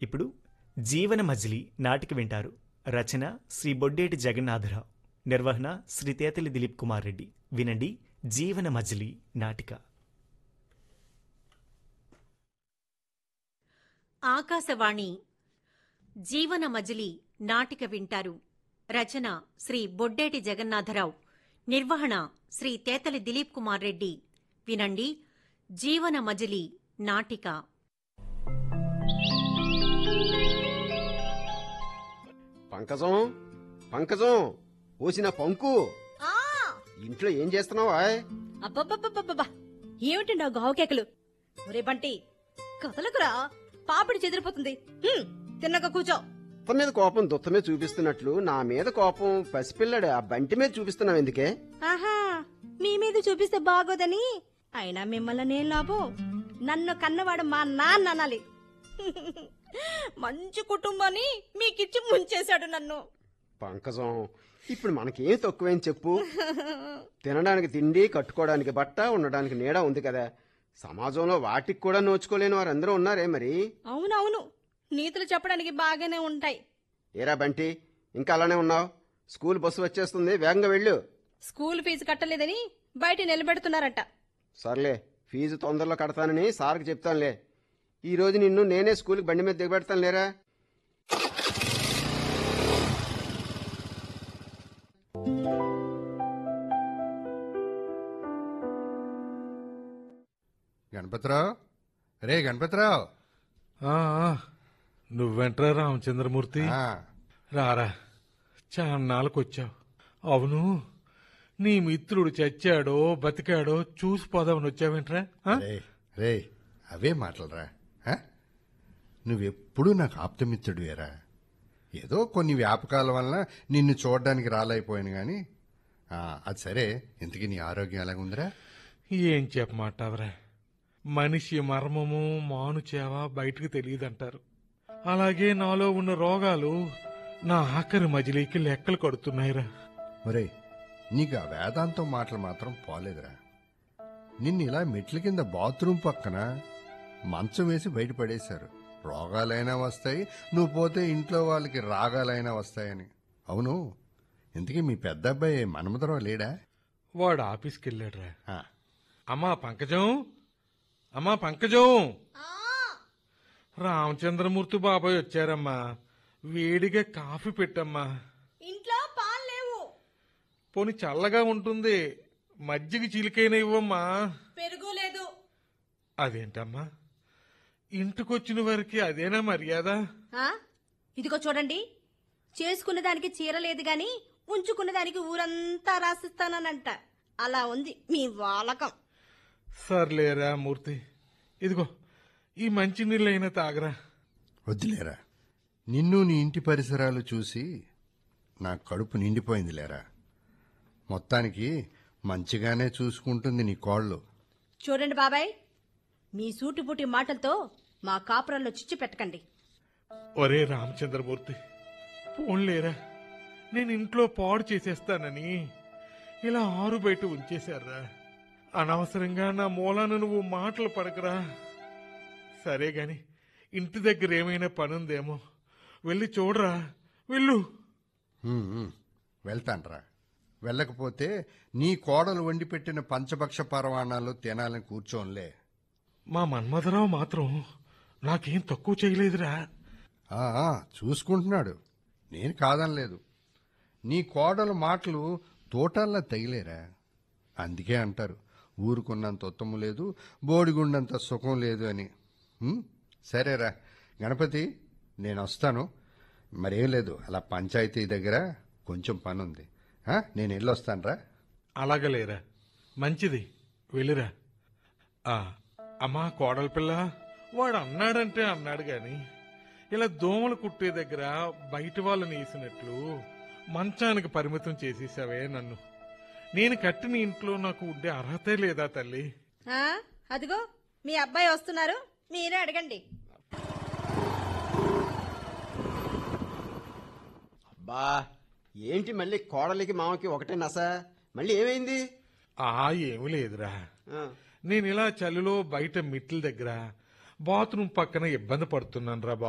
ఇప్పుడు జీవన మజిలీ నాటిక వింటారు రచన శ్రీ బొడ్డేటి జగన్నాథరావు నిర్వహణ శ్రీ తేతలి దిలీప్ కుమార్ రెడ్డి వినండి జీవన మజిలీ నాటిక ఆకాశవాణి జీవన మజిలీ నాటిక వింటారు రచన శ్రీ బొడ్డేటి జగన్నాథరావు నిర్వహణ శ్రీ తేతలి దిలీప్ కుమార్ రెడ్డి వినండి జీవన మజిలీ నాటిక పంకజం పంకజం ఓసిన పంకు ఇంట్లో ఏం చేస్తున్నావా అబ్బబ్బబ్బబ్బబ్బా ఏమిటి నా గావుకేకలు ఒరే బంటి కదలకురా పాపిడి చెదిరిపోతుంది హ్మ్, తిన్నక కూర్చో అత్త మీద కోపం దుత్తమే చూపిస్తున్నట్లు నా మీద కోపం పసిపిల్లడు ఆ బంటి మీద చూపిస్తున్నావు ఎందుకే ఆహా మీ మీద చూపిస్తే బాగోదని అయినా మిమ్మల్ని నేను లాభం నన్ను కన్నవాడు మా నాన్న అనాలి మంచి కుటుంబాన్ని మీకిచ్చి ముంచేశాడు నన్ను పంకజం ఇప్పుడు మనకేం తక్కువేం చెప్పు తినడానికి తిండి కట్టుకోవడానికి బట్ట ఉండడానికి నీడ ఉంది కదా సమాజంలో వాటికి కూడా నోచుకోలేని వారందరూ ఉన్నారే మరి అవునవును నీతులు చెప్పడానికి బాగానే ఉంటాయి ఏరా బంటి ఇంకా అలానే ఉన్నావు స్కూల్ బస్సు వచ్చేస్తుంది వేగంగా వెళ్ళు స్కూల్ ఫీజు కట్టలేదని బయట నిలబెడుతున్నారట సర్లే ఫీజు తొందరలో కడతానని సార్కి చెప్తానులే ఈ రోజు నిన్ను నేనే స్కూల్కి బండి మీద దిగబెడతాను లేరా గణపతిరావు రే గణపతిరావు ఆ, ఆ, నువ్వెంట్రా రామచంద్రమూర్తి ఆ, రారా చాన్నాళ్ళకు వచ్చావు అవును నీ మిత్రుడు చచ్చాడో బతికాడో చూసి పోదామని వచ్చావేంట్రా ఆ? రే రే అవే మాటలరా ఆ? నువ్వెప్పుడూ నాకు ఆప్తమిత్రుడివేరా ఏదో కొన్ని వ్యాపకాల వలన నిన్ను చూడడానికి రాలేకపోయాను గాని ఆ, అది సరే ఇంతకీ నీ ఆరోగ్యం ఎలాగుందిరా ఏం చెప్పమాటావరా మనిషి మర్మము మాను చేవ బయటకు తెలియదంటారు అలాగే నాలో ఉన్న రోగాలు నా ఆఖరి మజిలీకి లెక్కలు కడుతున్నాయిరా ఒరే నీకు ఆ వేదాంతం మాటలు మాత్రం పోలేదురా నిన్ను ఇలా మెట్ల కింద బాత్రూమ్ పక్కన మంచం వేసి బయటపడేశారు రోగాలైనా వస్తాయి నువ్వు పోతే ఇంట్లో వాళ్ళకి రాగాలైనా వస్తాయని అవును ఇంతకీ మీ పెద్ద అబ్బాయి మన్మధరావు లేడా వాడు ఆఫీస్కి వెళ్ళాడురా ఆ, అమ్మా పంకజం అమ్మా పంకజం రామచంద్రమూర్తి బాబాయ్ వచ్చారమ్మా వేడిగా కాఫీ పెట్టమ్మా ఇంట్లో పాలు లేవు పోని చల్లగా ఉంటుంది మజ్జిగ చిలికైన ఇవ్వమ్మా పెరుగు లేదు అదేంటమ్మా ఇంటికొచ్చిన వారికి అదేనా మర్యాద ఆ? ఇదిగో చూడండి చేసుకున్న దానికి చీర లేదు గాని ఉంచుకున్న దానికి ఊరంతా రాసిస్తానంట అలా ఉంది మీ వాలకం సర్లేరా మూర్తి ఇదిగో ఈ మంచి నీళ్ళైనా తాగరా వద్దులేరా నిన్ను నీ ఇంటి పరిసరాలు చూసి నా కడుపు నిండిపోయింది లేరా మొత్తానికి మంచిగానే చూసుకుంటుంది నీ కోళ్ళు చూడండి బాబాయ్ మీ సూటిపుటి మాటలతో మా కాపురంలో చిచ్చు పెట్టకండి ఒరే రామచంద్రమూర్తి పోన్లేరా నేను ఇంట్లో పాడు చేసేస్తానని ఇలా ఆరు బయట ఉంచేశారా అనవసరంగా నా మూలాన నువ్వు మాటలు పడకరా సరే గాని ఇంటి దగ్గర ఏమైనా పనుందేమో వెళ్ళి చూడరా వెళ్ళు ఉమ్, ఉమ్, వెళ్తాన్రా వెళ్ళకపోతే నీ కోడలు వండి పెట్టిన పంచభక్ష పరమాణాలు తినాలని కూర్చోన్లే మా మన్మధరావు మాత్రం నాకేం తక్కువ చేయలేదురా ఆ, ఆ, చూసుకుంటున్నాడు నేను కాదనలేదు నీ కోడలు మాటలు తోటల్లా తగిలేరా అందుకే అంటారు ఊరుకున్నంత ఉత్తము లేదు బోడిగుండంత సుఖం లేదు అని ఉమ్, సరేరా గణపతి నేను వస్తాను మరేం లేదు అలా పంచాయతీ దగ్గర కొంచెం పని ఉంది ఆ, నేను వెళ్ళొస్తానురా అలాగలేరా మంచిది వెళ్ళిరా ఆ, అమ్మా కోడల పిల్ల వాడు అన్నాడంటే అన్నాడు గాని ఇలా దోమలు కుట్టే దగ్గర బయట వాళ్ళని వేసినట్లు మంచానికి పరిమితం చేసేసావే నన్ను నేను కట్టిన ఇంట్లో నాకు ఉండే అర్హతే లేదా తల్లి ఆ? అదిగో మీ అబ్బాయి వస్తున్నారు మీరే అడగండి అబ్బా ఏంటి మళ్ళీ కోడలికి మామకి ఒకటే నస మళ్ళీ ఏమైంది ఆ ఏమీ లేదురా ఆ, నేను ఇలా చలిలో బయట మిట్ల దగ్గర బాత్రూమ్ పక్కన ఇబ్బంది పడుతున్నాను రా